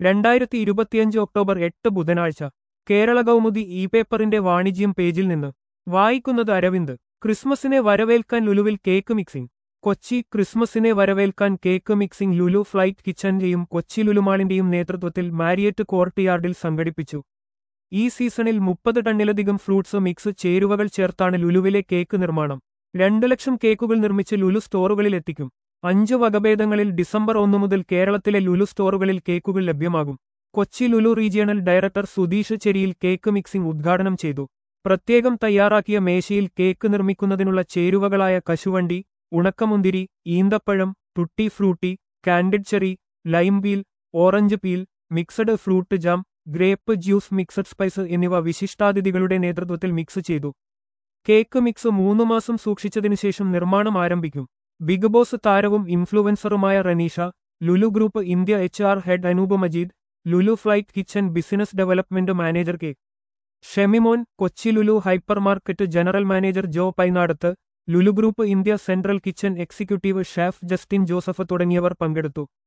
രണ്ടായിരത്തി ഇരുപത്തിയഞ്ച് ഒക്ടോബർ എട്ട് ബുധനാഴ്ച കേരള കൗമുദി ഇ പേപ്പറിന്റെ വാണിജ്യം പേജിൽ നിന്ന് വായിക്കുന്നത് അരവിന്ദ് ക്രിസ്മസിനെ വരവേൽക്കാൻ ലുലുവിൽ കേക്ക് മിക്സിംഗ് കൊച്ചി ക്രിസ്മസിനെ വരവേൽക്കാൻ കേക്ക് മിക്സിംഗ് ലുലു ഫ്ലൈറ്റ് കിച്ചന്റെയും കൊച്ചി ലുലുമാളിന്റെയും നേതൃത്വത്തിൽ മാരിയറ്റ് കോർട്ട്യാർഡിൽ സംഘടിപ്പിച്ചു ഈ സീസണിൽ മുപ്പത് ടണ്ണിലധികം ഫ്രൂട്ട്സ് മിക്സ് ചേരുവകൾ ചേർത്താണ് ലുലുവിലെ കേക്ക് നിർമ്മാണം രണ്ടു ലക്ഷം കേക്കുകൾ നിർമ്മിച്ച് ലുലു സ്റ്റോറുകളിൽ എത്തിക്കും അഞ്ച് വകഭേദങ്ങളിൽ ഡിസംബർ ഒന്നു മുതൽ കേരളത്തിലെ ലുലു സ്റ്റോറുകളിൽ കേക്കുകൾ ലഭ്യമാകും Kochi Lulu regional director Sudheesh Cheriyil cake mixing ഉദ്ഘാടനം ചെയ്തു പ്രത്യേകം തയ്യാറാക്കിയ മേശയിൽ കേക്ക് നിർമ്മിക്കുന്നതിനുള്ള ചേരുവകളായ കശുവണ്ടി ഉണക്കമുന്തിരി ഈന്തപ്പഴം tutti frutti candied cherry lime peel orange peel mixed fruit jam grape juice mixed spice എന്നിവ വിശിഷ്ടാതിഥികളുടെ നേതൃത്വത്തിൽ മിക്സ് ചെയ്തു കേക്ക് മിക്സ് മൂന്നു മാസം സൂക്ഷിച്ചതിനു ശേഷം നിർമ്മാണം ആരംഭിക്കും ബിഗ് ബോസ് താരവും ഇൻഫ്ലുവൻസറുമായ Raneesha Lulu group India H R head Anoop Majeed Lulu flight kitchen business development manager K Shemimon Kochi Lulu hypermarket general manager Jo Painadath Lulu group India central kitchen executive chef Justin Joseph തുടങ്ങിയവർ പങ്കെടുത്തു